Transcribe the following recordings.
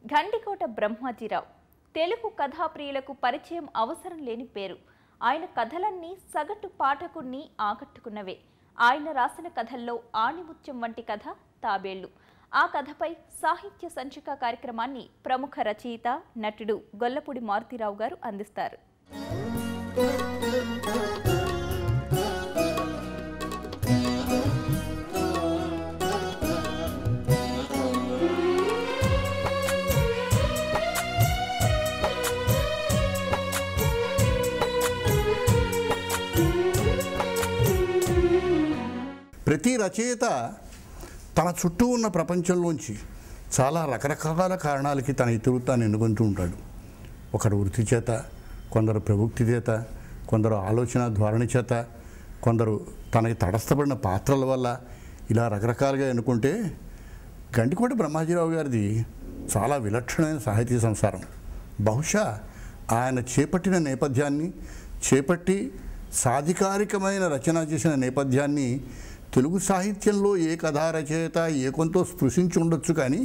గండికోట బ్రహ్మాజీరావు తెలుగు కథాప్రియులకు పరిచయం అవసరం లేని పేరు ఆయన కథలన్నీ సగటు పాఠకుణ్ణి ఆకట్టుకున్నవే ఆయన రాసిన కథల్లో ఆణిముత్యం వంటి కథ తాబేళ్లు ఆ కథపై సాహిత్య సంచిక కార్యక్రమాన్ని ప్రముఖ రచయిత నటుడు గొల్లపూడి మారుతీరావు గారు అందిస్తారు ప్రతి రచయిత తన చుట్టూ ఉన్న ప్రపంచంలోంచి చాలా రకరకాల కారణాలకి తన ఇతివృత్తాన్ని ఎన్నుకుంటూ ఉంటాడు ఒకడు వృత్తి చేత కొందరు ప్రవృత్తి చేత కొందరు ఆలోచన ధోరణి చేత కొందరు తనకి తటస్థపడిన పాత్రల వల్ల ఇలా రకరకాలుగా ఎన్నుకుంటే గండికోట బ్రహ్మాజీరావు గారిది చాలా విలక్షణమైన సాహితీ సంసారం బహుశా ఆయన చేపట్టిన నేపథ్యాన్ని చేపట్టి సాధికారికమైన రచన చేసిన నేపథ్యాన్ని తెలుగు సాహిత్యంలో ఏ కథా రచయిత ఏ కొంతో స్పృశించి ఉండొచ్చు కానీ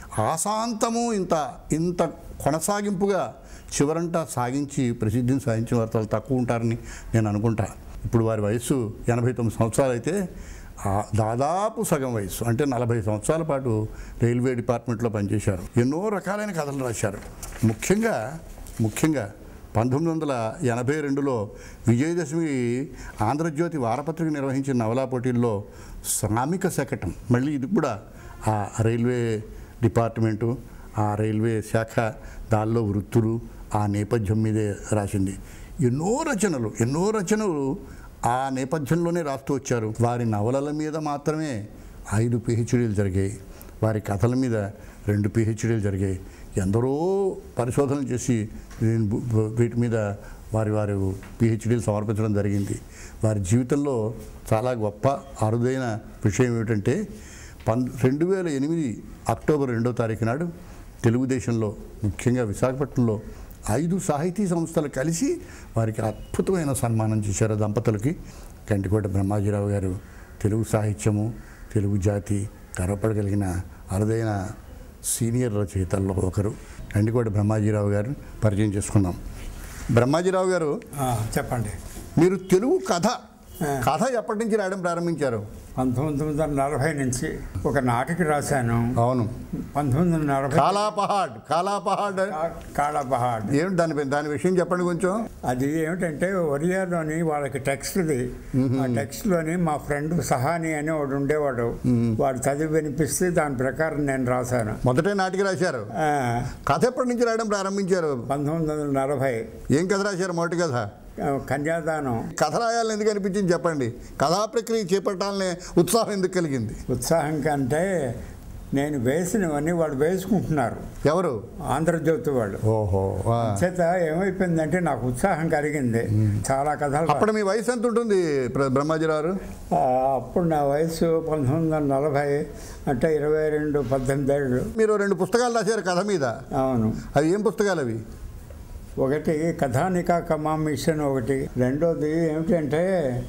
ఆశాంతము ఇంత ఇంత కొనసాగింపుగా చివరంటా సాగించి ప్రసిద్ధిని సాధించిన వారు చాలా తక్కువ ఉంటారని నేను అనుకుంటా ఇప్పుడు వారి వయస్సు ఎనభై తొమ్మిది సంవత్సరాలు అయితే ఆ దాదాపు సగం వయసు అంటే నలభై సంవత్సరాల పాటు రైల్వే డిపార్ట్మెంట్లో పనిచేశారు ఎన్నో రకాలైన కథలు రాశారు ముఖ్యంగా ముఖ్యంగా పంతొమ్మిది వందల ఎనభై రెండులో విజయదశమి ఆంధ్రజ్యోతి వారపత్రిక నిర్వహించిన నవలా పోటీల్లో శ్రామిక శకటం మళ్ళీ ఇది కూడా ఆ రైల్వే డిపార్ట్మెంటు ఆ రైల్వే శాఖ దానిలో వృత్తులు ఆ నేపథ్యం మీదే రాసింది ఎన్నో రచనలు ఎన్నో రచనలు ఆ నేపథ్యంలోనే రాస్తూ వచ్చారు వారి నవలల మీద మాత్రమే ఐదు పిహెచ్డీలు జరిగాయి వారి కథల మీద రెండు పిహెచ్డీలు జరిగాయి ఎందరో పరిశోధనలు చేసి దీని బు- బు- వీటి మీద వారి వారి పిహెచ్డీలు సమర్పించడం జరిగింది వారి జీవితంలో చాలా గొప్ప అరుదైన విషయం ఏమిటంటే పన్ రెండు వేల ఎనిమిది అక్టోబర్ రెండో తారీఖు నాడు తెలుగుదేశంలో ముఖ్యంగా విశాఖపట్నంలో ఐదు సాహితీ సంస్థలు కలిసి వారికి అద్భుతమైన సన్మానం చేశారు ఆ దంపతులకి కంటికోట బ్రహ్మాజీరావు గారు తెలుగు సాహిత్యము తెలుగు జాతి గర్వపడగలిగిన అరుదైన సీనియర్ రచయితల్లో ఒకరు కంటికోట బ్రహ్మాజీరావు గారు పరిచయం చేసుకుందాం బ్రహ్మాజీరావు గారు ఆ, చెప్పండి మీరు తెలుగు కథ ఆ. కథ ఎప్పటి నుంచి రాయడం ప్రారంభించారు పంతొమ్మిది వందల నలభై నుంచి ఒక నాటిక రాశాను అవును పంతొమ్మిది వందల నలభై కాలాపహాడ్ కాలాపహాడ్ కాళబహాడ్ ఏమిటి దాని దాని విషయం చెప్పండి కొంచెం అది ఏమిటంటే ఒరియాలోని వాళ్ళకి టెక్స్ట్ది ఆ టెక్స్ట్లోని మా ఫ్రెండ్ సహాని అని వాడు ఉండేవాడు వాడు చదివి వినిపిస్తే దాని ప్రకారం నేను రాశాను మొదటే నాటికి రాశారు ఆ, కథ ఎప్పటి నుంచి రాయడం ప్రారంభించారు పంతొమ్మిది వందల నలభై ఏం కథ రాశారు మొదటి కథ ఆ, కన్యాదానం కథ రాయాలని ఎందుకు అనిపించింది చెప్పండి కథా ప్రక్రియ చేపట్టాలనే ఉత్సాహం ఎందుకు కలిగింది ఉత్సాహం కంటే నేను వేసినవన్నీ వాళ్ళు వేసుకుంటున్నారు ఎవరు ఆంధ్రజ్యోతి వాళ్ళు ఓహో ఆ. చేత ఏమైపోయిందంటే నాకు ఉత్సాహం కలిగింది చాలా కథలు అప్పుడు మీ వయసు ఎంత ఉంటుంది ప్ర- బ్రహ్మాజీరావు ఆ, అప్పుడు నా వయసు పంతొమ్మిది వందల నలభై అంటే ఇరవై రెండు పద్దెనిమిది ఏళ్ళు మీరు రెండు పుస్తకాలు రాశారు కథ మీద అవును అవి ఏం పుస్తకాలు అవి ఒకటి కథానికా కమా మిషన్ ఒకటి రెండోది ఏమిటంటే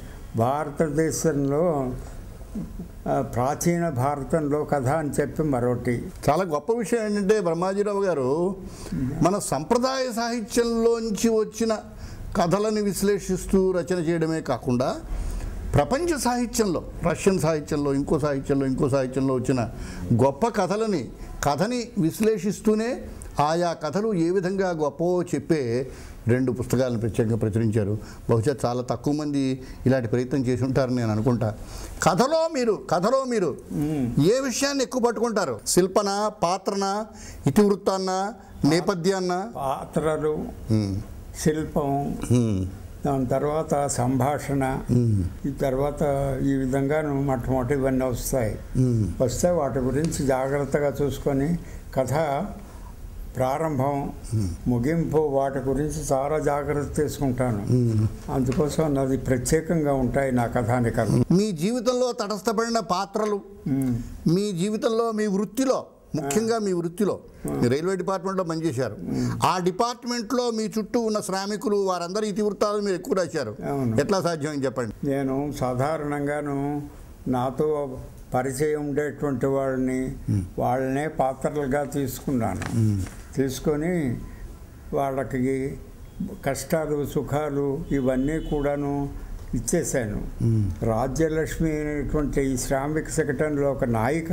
భారతదేశంలో ఆ, ప్రాచీన భారతంలో కథ అని చెప్పి మరొకటి చాలా గొప్ప విషయం ఏంటంటే బ్రహ్మాజీరావు గారు మన సంప్రదాయ సాహిత్యంలోంచి వచ్చిన కథలను విశ్లేషిస్తూ రచన చేయడమే కాకుండా ప్రపంచ సాహిత్యంలో రష్యన్ సాహిత్యంలో ఇంకో సాహిత్యంలో ఇంకో సాహిత్యంలో వచ్చిన గొప్ప కథలని కథని విశ్లేషిస్తూనే ఆయా కథలు ఏ విధంగా గొప్పవో చెప్పే రెండు పుస్తకాలను ప్రత్యేకంగా ప్రచురించారు బహుశా చాలా తక్కువ మంది ఇలాంటి ప్రయత్నం చేసి ఉంటారని నేను అనుకుంటా కథలో మీరు కథలో మీరు ఏ విషయాన్ని ఎక్కువ పట్టుకుంటారు శిల్పన పాత్రన ఇతివృత్తాన్న నేపథ్యాన్న పాత్రలు ఉమ్, శిల్పం ఉమ్, దాని తర్వాత సంభాషణ ఈ తర్వాత ఈ విధంగా మొట్టమొదటి ఇవన్నీ వస్తాయి ఉమ్. వస్తే వాటి గురించి జాగ్రత్తగా చూసుకొని కథ ప్రారంభం ముగింపు వాటి గురించి చాలా జాగ్రత్త తీసుకుంటాను అందుకోసం నాది ప్రత్యేకంగా ఉంటాయి నా కథానికలు మీ జీవితంలో తటస్థపడిన పాత్రలు మీ జీవితంలో మీ వృత్తిలో ముఖ్యంగా మీ వృత్తిలో మీరు రైల్వే డిపార్ట్మెంట్లో పనిచేశారు ఆ డిపార్ట్మెంట్లో మీ చుట్టూ ఉన్న శ్రామికులు వారందరి ఇతివృత్తాలు మీరు ఎక్కువ రాశారు అవును. ఎట్లా సాధ్యం అని చెప్పండి నేను సాధారణంగాను నాతో పరిచయం ఉండేటువంటి వాళ్ళని వాళ్ళనే పాత్రలుగా తీసుకున్నాను తీసుకొని వాళ్ళకి కష్టాలు సుఖాలు ఇవన్నీ కూడాను ఇచ్చేశాను రాజ్యలక్ష్మి అనేటువంటి ఈ శ్రామిక శకటంలో ఒక నాయిక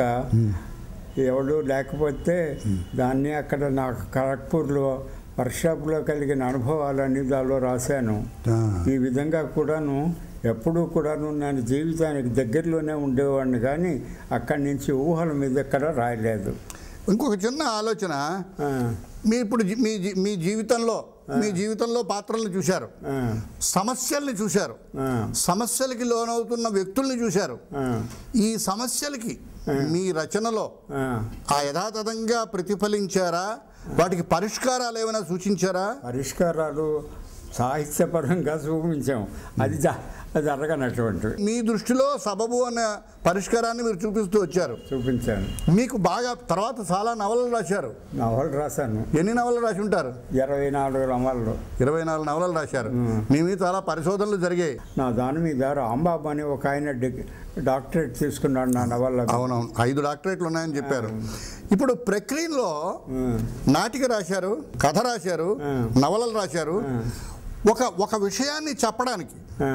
ఎవడు లేకపోతే దాన్ని అక్కడ నాకు ఖరగ్పూర్లో వర్క్షాప్లో కలిగిన అనుభవాలన్నీ దానిలో రాశాను ఆ. ఈ విధంగా కూడాను ఎప్పుడూ కూడాను నేను జీవితానికి దగ్గరలోనే ఉండేవాడిని కానీ అక్కడి నుంచి ఊహల మీద ఎక్కడ రాయలేదు ఇంకొక చిన్న ఆలోచన ఆ, మీ ఇప్పుడు జీ- మీ జీ- మీ జీవితంలో మీ జీవితంలో పాత్రలను చూశారు ఆ, సమస్యల్ని చూశారు ఆ, సమస్యలకి లోనవుతున్న వ్యక్తుల్ని చూశారు ఆ, ఈ సమస్యలకి మీ రచనలో ఆ. ఆ యథాతథంగా ప్రతిఫలించారా వాటికి పరిష్కారాలు ఏమైనా సూచించారా పరిష్కారాలు సాహిత్యపరంగా చూపించాం అది జ- అది జరగనటువంటివి మీ దృష్టిలో సబబు అన్న పరిష్కారాన్ని మీరు చూపిస్తూ వచ్చారు చూపించాను మీకు బాగా తర్వాత చాలా నవలలు రాశారు నవలు రాశాను ఎన్ని నవలలు రాసి ఉంటారు ఇరవై నాలుగు రమాల్లో ఇరవై నాలుగు నవలలు రాశారు మీ మీద చాలా పరిశోధనలు జరిగాయి నా దాని మీద రాంబాబు అని ఒక ఆయన డి- డాక్టరేట్ తీసుకున్నాడు నా నవల్ల అవునవును ఐదు డాక్టరేట్లు ఉన్నాయని చెప్పారు ఇప్పుడు ప్రక్రియలో నాటిక రాశారు కథ రాశారు నవలలు రాశారు ఒక ఒక విషయాన్ని చెప్పడానికి ఆ,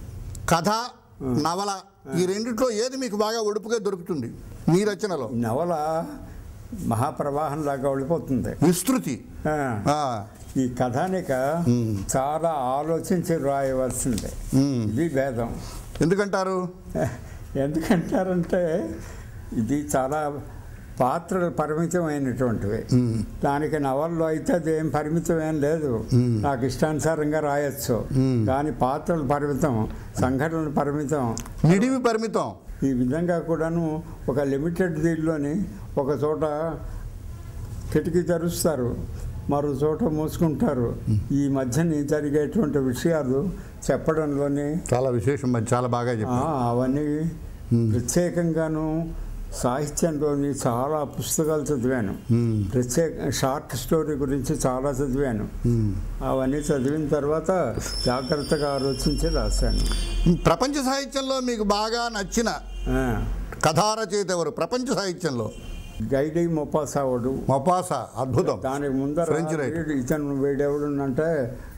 కథ నవల ఈ రెండిట్లో ఏది మీకు బాగా ఒడుపుగా దొరుకుతుంది మీ రచనలో ఈ నవల మహాప్రవాహం లాగా వెళ్ళిపోతుంది విస్తృతి ఆ, ఆ, ఈ కథానిక చాలా ఆలోచించి రాయవలసిందే మ్మ్. ఇది భేదం ఎందుకంటారు ఎందుకంటారంటే ఇది చాలా పాత్రలు పరిమితమైనటువంటివి దానికి నవల్లో అయితే అది ఏం పరిమితం ఏం లేదు నాకు ఇష్టానుసారంగా రాయొచ్చు కానీ పాత్రలు పరిమితం సంఘటనలు పరిమితం నిడివి పరిమితం ఈ విధంగా కూడాను ఒక లిమిటెడ్ దీనిలోని ఒక చోట కిటికీ తెరుస్తారు మరో చోట మూసుకుంటారు ఈ మధ్యని జరిగేటువంటి విషయాలు చెప్పడంలోని చాలా విశేషం మరి చాలా బాగా ఆ, చెప్పారు అవన్నీ ప్రత్యేకంగాను సాహిత్యంలోని చాలా పుస్తకాలు చదివాను మ్మ్. ప్రత్యేక షార్ట్ స్టోరీ గురించి చాలా చదివాను మ్మ్. అవన్నీ చదివిన తర్వాత జాగ్రత్తగా ఆలోచించి రాశాను ప్రపంచ సాహిత్యంలో మీకు బాగా నచ్చిన ఆ, కథా రచయిత ఎవరు ప్రపంచ సాహిత్యంలో గైడీ మొపాసావుడు మొపాసా అద్భుతం దానికి ముందర ఫ్రెంచ్ రైటర్. వీడు ఇతను వీడెవడునంటే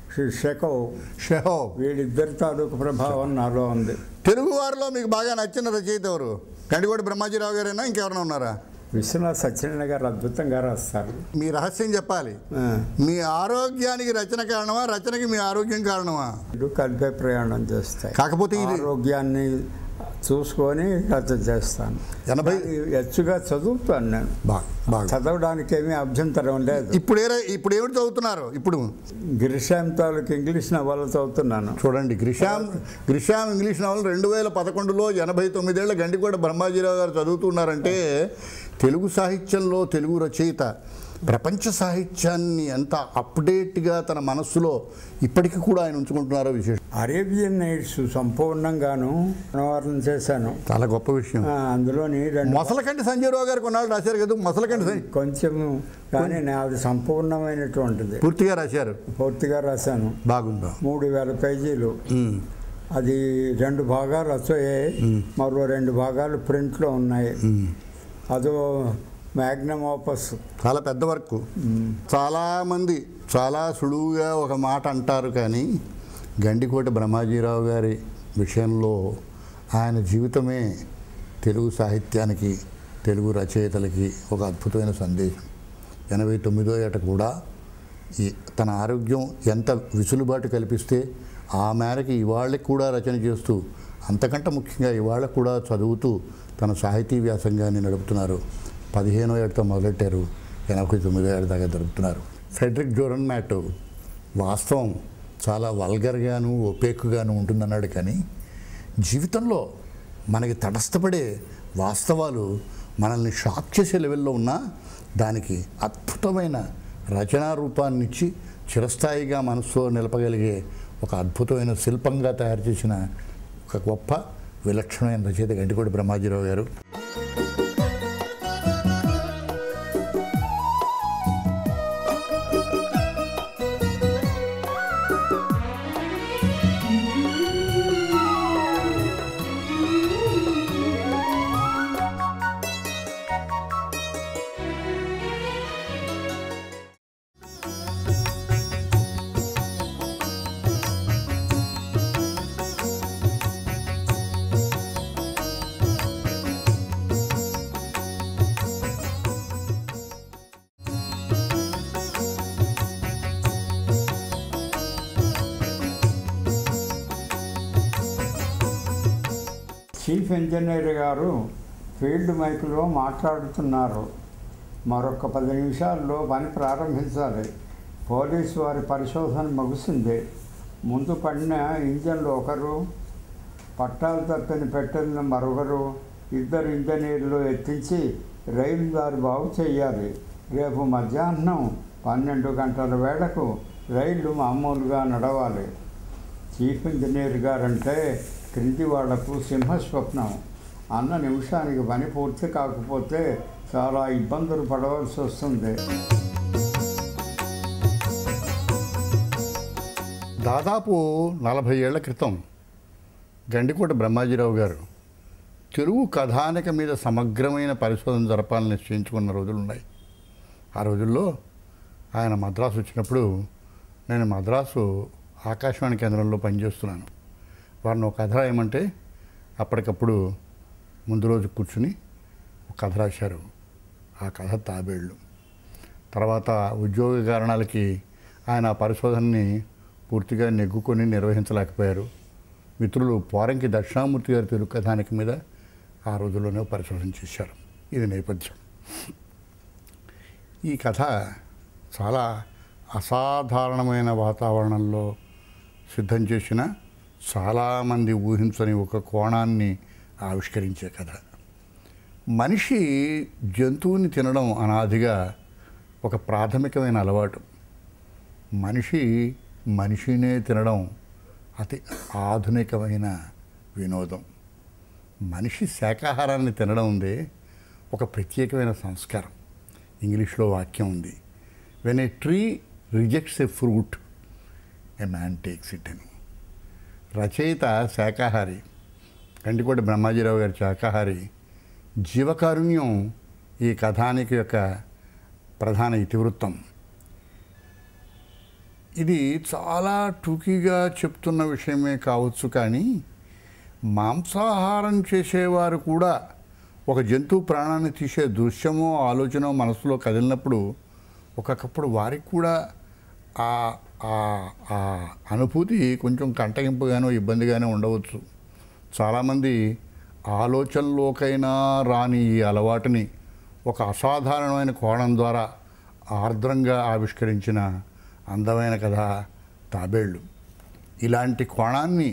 షెకో షెహో వీడిద్దరి తాలూకు ప్రభావం నాలో ఉంది తెలుగు వారిలో మీకు బాగా నచ్చిన రచయిత ఎవరు గండికోటి బ్రహ్మాజీరావు గారైనా ఇంకెవరైనా ఉన్నారా విశ్వనాథ్ సత్యనారాయణ గారు అద్భుతంగా రాస్తారు మీ రహస్యం చెప్పాలి ఆ, మీ ఆరోగ్యానికి రచన కారణమా రచనకి మీ ఆరోగ్యం కారణమా రెండు కలిపే ప్రయాణం చేస్తాయి కాకపోతే ఇది ఆరోగ్యాన్ని చూసుకొని రచన చేస్తాను ఎనభై కానీ ఎచ్చుగా చదువుతాను నేను బాగా బాగా చదవడానికి ఏమీ అభ్యంతరం లేదు ఇప్పుడు ఏ ఇప్పుడు ఏమిటి చదువుతున్నారు ఇప్పుడు గిరిశాం తాలూకు ఇంగ్లీష్ నవల చదువుతున్నాను చూడండి గ్రిషాం గ్రిషాం ఇంగ్లీష్ నవల్ రెండు వేల పదకొండులో ఎనభై తొమ్మిదేళ్ల గండికోట బ్రహ్మాజీరావు గారు చదువుతున్నారంటే తెలుగు సాహిత్యంలో తెలుగు రచయిత ప్రపంచ సాహిత్యాన్ని ఎంత అప్డేట్గా తన మనస్సులో ఇప్పటికీ కూడా ఆయన ఉంచుకుంటున్నారో విశేషం అరేబియన్ నైట్స్ సంపూర్ణంగాను అనువాదం చేశాను చాలా గొప్ప విషయం ఆ, అందులోని రెండు మొసలకంటి సంజయరావు గారు కొన్నాళ్ళు రాశారు కదా మొసలకంటి సంజయ్ కొంచెం కానీ నాది సంపూర్ణమైనటువంటిది పూర్తిగా రాశారు పూర్తిగా రాశాను బాగుందా మూడు వేల పేజీలు అది రెండు భాగాలు వచ్చాయి మరో రెండు భాగాలు ప్రింట్లో ఉన్నాయి అదో మ్యాగ్నమ్ ఆపస్ చాలా పెద్ద వర్క్ చాలామంది చాలా సులువుగా ఒక మాట అంటారు కానీ గండికోట బ్రహ్మాజీరావు గారి విషయంలో ఆయన జీవితమే తెలుగు సాహిత్యానికి తెలుగు రచయితలకి ఒక అద్భుతమైన సందేశం ఎనభై తొమ్మిదో ఏట కూడా ఈ తన ఆరోగ్యం ఎంత విసులుబాటు కల్పిస్తే ఆ మేరకు ఇవాళ్ళకి కూడా రచన చేస్తూ అంతకంటే ముఖ్యంగా ఇవాళ కూడా చదువుతూ తన సాహితీ వ్యాసంగాన్ని నడుపుతున్నారు పదిహేనో ఏడుతో మొదలెట్టారు ఎనభై తొమ్మిదో ఏడు దాకా జరుపుతున్నారు ఫెడరిక్ జోరన్ మ్యాట్ వాస్తవం చాలా వల్గర్గాను ఒపేక్గాను ఉంటుందన్నాడు కానీ జీవితంలో మనకి తటస్థపడే వాస్తవాలు మనల్ని షాక్ చేసే లెవెల్లో ఉన్నా దానికి అద్భుతమైన రచనా రూపాన్ని ఇచ్చి చిరస్థాయిగా మనసులో నిలపగలిగే ఒక అద్భుతమైన శిల్పంగా తయారు చేసిన ఒక గొప్ప విలక్షణమైన రచయిత గంటికోటి బ్రహ్మాజీరావు గారు చీఫ్ ఇంజనీర్ గారు ఫీల్డ్ మైక్లో మాట్లాడుతున్నారు మరొక పది నిమిషాల్లో పని ప్రారంభించాలి పోలీసు వారి పరిశోధన ముగిసింది ముందు పడిన ఇంజన్లు ఒకరు పట్టాలు తప్పిన పెట్టెలను మరొకరు ఇద్దరు ఇంజనీర్లు ఎత్తించి రైలు దారి బాగు చేయాలి రేపు మధ్యాహ్నం పన్నెండు గంటల వేళకు రైళ్లు మామూలుగా నడవాలి చీఫ్ ఇంజనీర్ గారంటే క్రింది వాళ్లకు సింహస్వప్నం అన్న నిమిషానికి పని పూర్తి కాకపోతే చాలా ఇబ్బందులు పడవలసి వస్తుంది దాదాపు నలభై ఏళ్ల క్రితం గండికోట బ్రహ్మాజీరావు గారు తెలుగు కథానిక మీద సమగ్రమైన పరిశోధన జరపాలని నిశ్చయించుకున్న రోజులు ఉన్నాయి ఆ రోజుల్లో ఆయన మద్రాసు వచ్చినప్పుడు నేను మద్రాసు ఆకాశవాణి కేంద్రంలో పనిచేస్తున్నాను వారిని ఒక కథ రాయమంటే అప్పటికప్పుడు ముందు రోజు కూర్చుని ఒక కథ రాశారు ఆ కథ తాబేళ్ళు తర్వాత ఉద్యోగ కారణాలకి ఆయన ఆ పరిశోధనని పూర్తిగా నెగ్గుకొని నిర్వహించలేకపోయారు మిత్రులు పోరంకి దక్షిణామూర్తి గారి తెలుగు కథానిక మీద ఆ రోజుల్లోనే పరిశోధన చేశారు ఇది నేపథ్యం ఈ కథ చాలా అసాధారణమైన వాతావరణంలో సిద్ధం చేసిన చాలామంది ఊహించని ఒక కోణాన్ని ఆవిష్కరించే కథ మనిషి జంతువుని తినడం అనాదిగా ఒక ప్రాథమికమైన అలవాటు మనిషి మనిషినే తినడం అతి ఆధునికమైన వినోదం మనిషి శాకాహారాన్ని తినడం ఉందే ఒక ప్రత్యేకమైన సంస్కారం ఇంగ్లీష్లో వాక్యం ఉంది when a tree rejects a fruit a man takes it అని రచయిత శాకాహారి కంటికోటి బ్రహ్మాజీరావు గారి శాకాహారి జీవకారుణ్యం ఈ కథానిక యొక్క ప్రధాన ఇతివృత్తం ఇది చాలా టూకీగా చెప్తున్న విషయమే కావచ్చు కానీ మాంసాహారం చేసేవారు కూడా ఒక జంతువు ప్రాణాన్ని తీసే దృశ్యమో ఆలోచన మనసులో కదిలినప్పుడు ఒక్కొక్కప్పుడు వారికి కూడా ఆ ఆ- ఆ అనుభూతి కొంచెం కంటగింపుగానో ఇబ్బందిగానే ఉండవచ్చు చాలామంది ఆలోచనలోకైనా రాని ఈ అలవాటుని ఒక అసాధారణమైన కోణం ద్వారా ఆర్ద్రంగా ఆవిష్కరించిన అందమైన కథ తాబేళ్ళు ఇలాంటి కోణాన్ని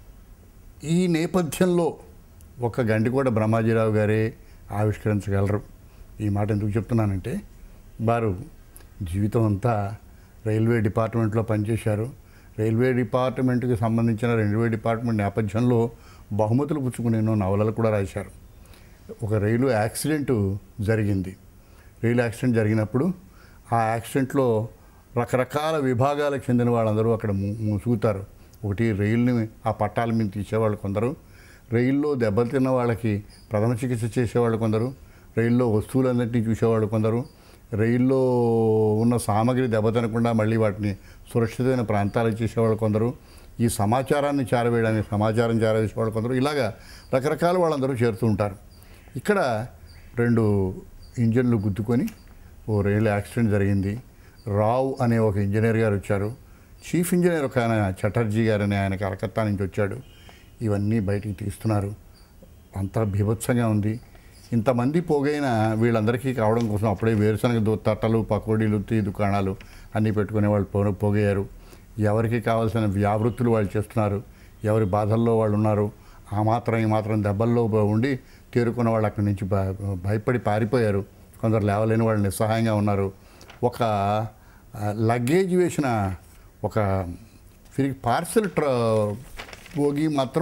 ఈ నేపథ్యంలో ఒక గండికోట బ్రహ్మాజీరావు గారే ఆవిష్కరించగలరు ఈ మాట ఎందుకు చెప్తున్నానంటే వారు జీవితం అంతా రైల్వే డిపార్ట్మెంట్లో పనిచేశారు రైల్వే డిపార్ట్మెంట్కి సంబంధించిన రైల్వే డిపార్ట్మెంట్ నేపథ్యంలో బహుమతులు పుచ్చుకుని ఎన్నో నవలలు కూడా రాశారు ఒక రైలు యాక్సిడెంట్ జరిగింది రైలు యాక్సిడెంట్ జరిగినప్పుడు ఆ యాక్సిడెంట్లో రకరకాల విభాగాలకు చెందిన వాళ్ళందరూ అక్కడ ము- ముసుగుతారు ఒకటి రైలుని ఆ పట్టాల మీద తీసేవాళ్ళు కొందరు రైల్లో దెబ్బతిన్న వాళ్ళకి ప్రథమ చికిత్స చేసేవాళ్ళు కొందరు రైల్లో వస్తువులన్నింటినీ చూసేవాళ్ళు కొందరు రైల్లో ఉన్న సామాగ్రి దెబ్బతినకుండా మళ్ళీ వాటిని సురక్షితమైన ప్రాంతాలకు చేసేవాళ్ళు కొందరు ఈ సమాచారాన్ని చేరవేయడానికి సమాచారం చేరవేసేవాళ్ళు కొందరు ఇలాగా రకరకాల వాళ్ళందరూ చేరుతూ ఉంటారు ఇక్కడ రెండు ఇంజన్లు గుద్దుకొని ఓ రైలు యాక్సిడెంట్ జరిగింది రావ్ అనే ఒక ఇంజనీర్ గారు వచ్చారు చీఫ్ ఇంజనీర్ ఒక ఆయన చటర్జీ గారు అనే ఆయన కలకత్తా నుంచి వచ్చాడు ఇవన్నీ బయటికి తీస్తున్నారు అంతా బీభత్సంగా ఉంది ఇంతమంది పోగైన వీళ్ళందరికీ కావడం కోసం అప్పుడే వేరుశనగ దు- తట్టలు పకోడీలు టీ దుకాణాలు అన్నీ పెట్టుకునే వాళ్ళు పో పోగయ్యారు ఎవరికి కావాల్సిన వ్యావృత్తులు వాళ్ళు చేస్తున్నారు ఎవరి బాధల్లో వాళ్ళు ఉన్నారు ఆ మాత్రం ఈ మాత్రం దెబ్బల్లో బ- ఉండి తేరుకున్న వాళ్ళు అక్కడి నుంచి భ- భయపడి పారిపోయారు కొందరు లేవలేని వాళ్ళు నిస్సహాయంగా ఉన్నారు ఒక ఆ, లగేజ్ వేసిన ఒక తిరిగి పార్సెల్ ట్ర భోగి మాత్రం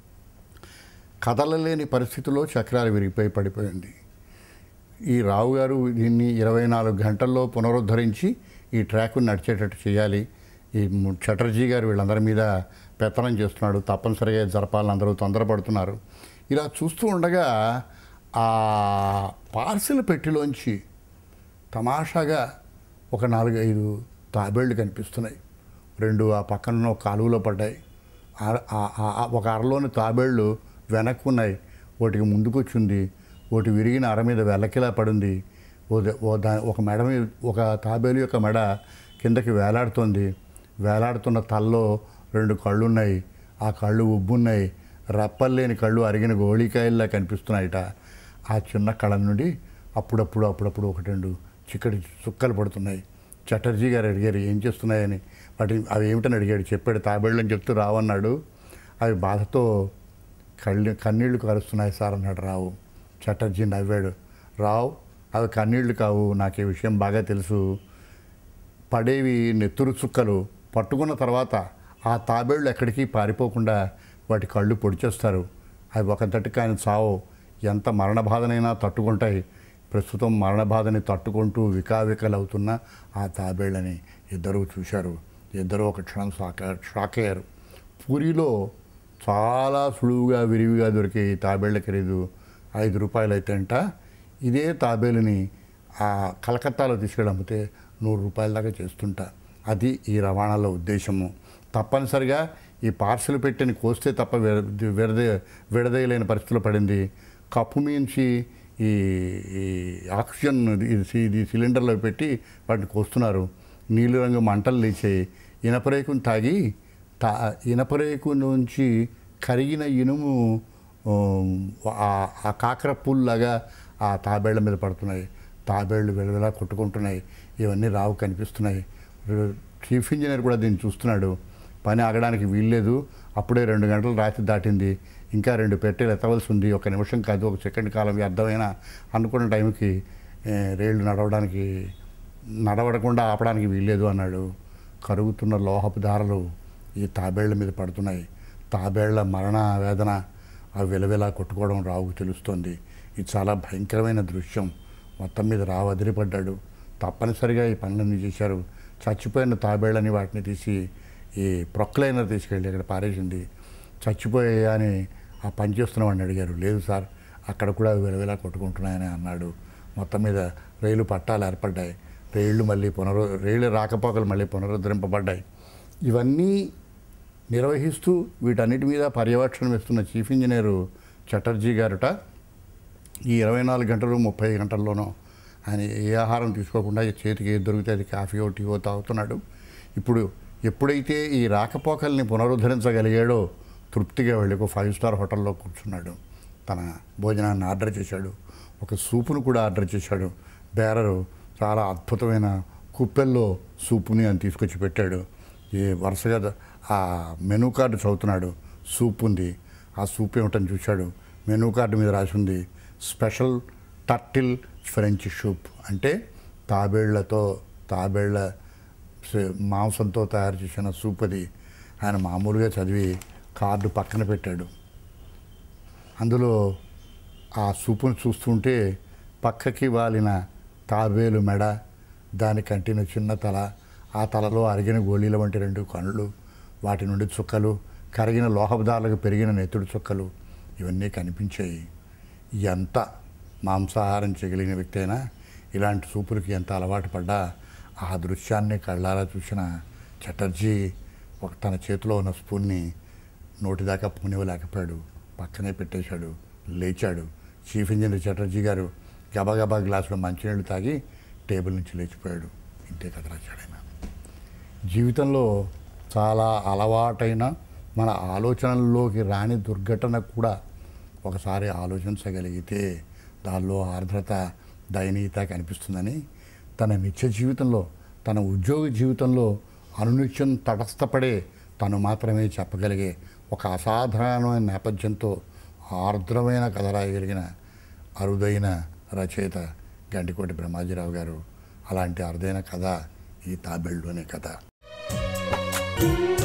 కదలలేని పరిస్థితిలో చక్రాలు విరిగిపోయి పడిపోయింది ఈ రావు గారు దీన్ని ఇరవై నాలుగు గంటల్లో పునరుద్ధరించి ఈ ట్రాక్ను నడిచేటట్టు చేయాలి ఈ ము- చటర్జీ గారు వీళ్ళందరి మీద పెత్తనం చేస్తున్నాడు తప్పనిసరిగా జరపాలని అందరూ తొందరపడుతున్నారు ఇలా చూస్తూ ఉండగా ఆ పార్సిల్ పెట్టిలోంచి తమాషాగా ఒక నాలుగైదు తాబేళ్ళు కనిపిస్తున్నాయి రెండు ఆ పక్కన ఒక కాలువలో పడ్డాయి ఆ- ఆ- ఆ- ఆ ఒక అరలోని తాబేళ్ళు వెనక్కు ఉన్నాయి ఒకటికి ముందుకొచ్చింది ఒకటి విరిగిన అర మీద వెల్లకిలా పడింది ఓ ద- ఓ దా ఒక మెడ మీద ఒక తాబేలు యొక్క మెడ కిందకి వేలాడుతోంది వేలాడుతున్న తల్లో రెండు కళ్ళు ఉన్నాయి ఆ కళ్ళు ఉబ్బున్నాయి రెప్పల్లేని కళ్ళు అరిగిన గోళికాయల్లా కనిపిస్తున్నాయట ఆ చిన్న కళ నుండి అప్పుడప్పుడు అప్పుడప్పుడు ఒకటి రెండు చిక్కటి చుక్కలు పడుతున్నాయి చటర్జీ గారు అడిగారు ఏం చేస్తున్నాయని వాటి అవి ఏమిటని అడిగాడు చెప్పాడు తాబేళ్ళని చెప్తూ రావన్నాడు అవి బాధతో కళ్ళు కన్నీళ్లు కారుస్తున్నాయి సార్ అన్నాడు రావు చటర్జీ నవ్వాడు రావు అవి కన్నీళ్లు కావు నాకు ఈ విషయం బాగా తెలుసు పడేవి నెత్తురు చుక్కలు పట్టుకున్న తర్వాత ఆ తాబేళ్ళు ఎక్కడికి పారిపోకుండా వాటి కళ్ళు పొడిచేస్తారు అవి ఒకంతటి కానీ చావు ఎంత మరణ బాధనైనా తట్టుకుంటాయి ప్రస్తుతం మరణ బాధని తట్టుకుంటూ వికావికలవుతున్న ఆ తాబేళ్ళని ఇద్దరూ చూశారు ఇద్దరూ ఒక క్షణం షాక్ షాక్ అయ్యారు పూరిలో చాలా సులువుగా విరివిగా దొరికే ఈ తాబేళ్ల ఖరీదు ఐదు రూపాయలు అయితే అంట ఇదే తాబేలుని ఆ కలకత్తాలో తీసుకెళ్ళి అమ్మితే నూరు రూపాయల దాకా చేస్తుంటా అది ఈ రవాణాలో ఉద్దేశము తప్పనిసరిగా ఈ పార్సల్ పెట్టిని కోస్తే తప్ప విడ- విడదే విడదీయలేని పరిస్థితిలో పడింది కప్పు మించి ఈ ఈ ఆక్సిజన్ ఇది ఇది సిలిండర్లో పెట్టి వాటిని కోస్తున్నారు నీలిరంగు మంటలు లేచాయి ఇనపరేకుని తాగి తా ఇనపరేకు నుంచి కరిగిన ఇనుము ఉమ్, ఆ- ఆ కాకర పుల్లాగా ఆ తాబేళ్ల మీద పడుతున్నాయి తాబేళ్లు వెలవెలా కొట్టుకుంటున్నాయి ఇవన్నీ రావు కనిపిస్తున్నాయి చీఫ్ ఇంజనీర్ కూడా దీన్ని చూస్తున్నాడు పని ఆగడానికి వీల్లేదు అప్పుడే రెండు గంటలు రాత్రి దాటింది ఇంకా రెండు పెట్టెలు ఎత్తవలసి ఉంది ఒక నిమిషం కాదు ఒక సెకండ్ కాలం వ్యర్థమైన అనుకున్న టైంకి ఏ, రైళ్లు నడవడానికి నడవడకుండా ఆపడానికి వీల్లేదు అన్నాడు కరుగుతున్న లోహపు దారలు ఈ తాబేళ్ల మీద పడుతున్నాయి తాబేళ్ల మరణ వేదన ఆ విలవిలా కొట్టుకోవడం రావుకు తెలుస్తోంది ఇది చాలా భయంకరమైన దృశ్యం మొత్తం మీద రావు అదిరిపడ్డాడు తప్పనిసరిగా ఈ పనులన్నీ చేశారు చచ్చిపోయిన తాబేళ్ళని వాటిని తీసి ఈ ప్రొక్లైనర్ తీసుకెళ్ళి ఇక్కడ పారేసింది చచ్చిపోయాయా అని ఆ పని చేస్తున్న వాడిని అడిగారు లేదు సార్ అక్కడ కూడా విలవిలా కొట్టుకుంటున్నాయని అన్నాడు మొత్తం మీద రైలు పట్టాలు ఏర్పడ్డాయి రైళ్లు మళ్ళీ పునరు రైలు రాకపోకలు మళ్ళీ పునరుద్ధరింపబడ్డాయి ఇవన్నీ నిర్వహిస్తూ వీటన్నిటి మీద పర్యవేక్షణ ఇస్తున్న చీఫ్ ఇంజనీరు చటర్జీ గారుట ఈ ఇరవై నాలుగు గంటలు ముప్పై గంటల్లోనూ ఆయన ఏ ఆహారం తీసుకోకుండా ఈ చేతికి ఏది దొరికితే అది కాఫీయో టీయో తాగుతున్నాడు ఇప్పుడు ఎప్పుడైతే ఈ రాకపోకల్ని పునరుద్ధరించగలిగాడో తృప్తిగా వెళ్ళి ఒక ఫైవ్ స్టార్ హోటల్లో కూర్చున్నాడు తన భోజనాన్ని ఆర్డర్ చేశాడు ఒక సూపును కూడా ఆర్డర్ చేశాడు బేరరు చాలా అద్భుతమైన కుప్పెల్లో సూపుని అని తీసుకొచ్చి పెట్టాడు ఈ వరుసగా ద- ఆ మెనూ కార్డు చదువుతున్నాడు సూప్ ఉంది ఆ సూప్ ఏమిటని చూశాడు మెనూ కార్డు మీద రాసి ఉంది స్పెషల్ టర్టిల్ ఫ్రెంచ్ సూప్ అంటే తాబేళ్లతో తాబేళ్ల స- మాంసంతో తయారు చేసిన సూప్ అది ఆయన మామూలుగా చదివి కార్డు పక్కన పెట్టాడు అందులో ఆ సూపును చూస్తుంటే పక్కకి వాలిన తాబేలు మెడ దాని కంటిన చిన్న తల ఆ తలలో అరిగిన గోళీల వంటి రెండు కళ్ళు వాటి నుండి చుక్కలు కరిగిన లోహపదాలకు పెరిగిన నెత్తుడు చుక్కలు ఇవన్నీ కనిపించాయి ఎంత మాంసాహారం చేయగలిగిన వ్యక్తి అయినా ఇలాంటి సూపులకి ఎంత అలవాటు పడ్డా ఆ దృశ్యాన్ని కళ్ళారా చూసిన చటర్జీ ఒక తన చేతిలో ఉన్న స్పూన్ని నోటిదాకా పోనివ్వలేకపోయాడు పక్కనే పెట్టేశాడు లేచాడు చీఫ్ ఇంజనీర్ చటర్జీ గారు గబగబా గ్లాసులో మంచినీళ్ళు తాగి టేబుల్ నుంచి లేచిపోయాడు ఇంతే కథ రాశాడు ఆయన జీవితంలో చాలా అలవాటైన మన ఆలోచనల్లోకి రాని దుర్ఘటన కూడా ఒకసారి ఆలోచించగలిగితే దానిలో ఆర్ద్రత దయనీయత కనిపిస్తుందని తన నిత్య జీవితంలో తన ఉద్యోగ జీవితంలో అనునిత్యం తటస్థపడే తను మాత్రమే చెప్పగలిగే ఒక అసాధారణమైన నేపథ్యంతో ఆర్ద్రమైన కథ రాయగలిగిన అరుదైన రచయిత గంటికోటి బ్రహ్మాజీరావు గారు అలాంటి అరుదైన కథ ఈ తాబేళ్ళు అనే కథ